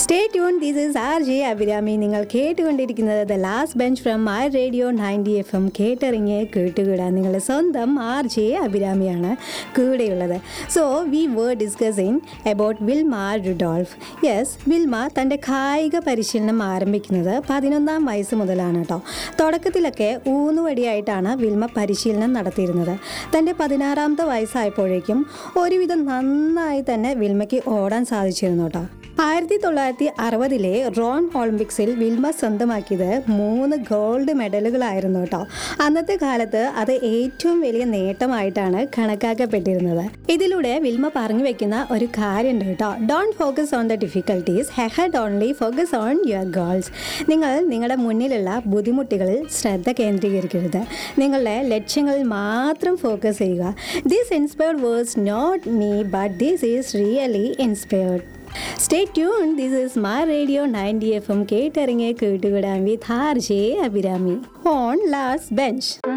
stay tune this is R J Abhirami നിങ്ങൾ കേട്ടുകൊണ്ടിരിക്കുന്നത് the last bench from R radio ninety F M കേട്ടിറങ്ങിയ കേട്ടുകൂടാൻ നിങ്ങളുടെ സ്വന്തം ആർ ജെ അഭിരാമിയാണ് കൂടെയുള്ളത് so we were discussing about Wilma Rudolph yes Wilma തൻ്റെ കായിക പരിശീലനം ആരംഭിക്കുന്നത് പതിനൊന്നാം വയസ്സ് മുതലാണ് കേട്ടോ തുടക്കത്തിലൊക്കെ ഊന്നുവടിയായിട്ടാണ് വിൽമ പരിശീലനം നടത്തിയിരുന്നത് തൻ്റെ പതിനാറാമത്തെ വയസ്സായപ്പോഴേക്കും ഒരുവിധം നന്നായി തന്നെ വിൽമയ്ക്ക് ഓടാൻ സാധിച്ചിരുന്നു കേട്ടോ ആയിരത്തി തൊള്ളായിരത്തി അറുപതിലെ റോൺ ഒളിമ്പിക്സിൽ വിൽമ സ്വന്തമാക്കിയത് മൂന്ന് ഗോൾഡ് മെഡലുകളായിരുന്നു കേട്ടോ അന്നത്തെ കാലത്ത് അത് ഏറ്റവും വലിയ നേട്ടമായിട്ടാണ് കണക്കാക്കപ്പെട്ടിരുന്നത് ഇതിലൂടെ വിൽമ പറഞ്ഞു വെക്കുന്ന ഒരു കാര്യമുണ്ട് കേട്ടോ don't focus on the difficulties head only focus on your goals നിങ്ങൾ നിങ്ങളുടെ മുന്നിലുള്ള ബുദ്ധിമുട്ടുകളിൽ ശ്രദ്ധ കേന്ദ്രീകരിക്കരുത് നിങ്ങളുടെ ലക്ഷ്യങ്ങളിൽ മാത്രം ഫോക്കസ് ചെയ്യുക this inspired words not me but this is really inspired stay tune this is my radio ninety F M കേട്ടിറങ്ങിയ കേട്ടുകൂടാൻ with R J Abhirami on last bench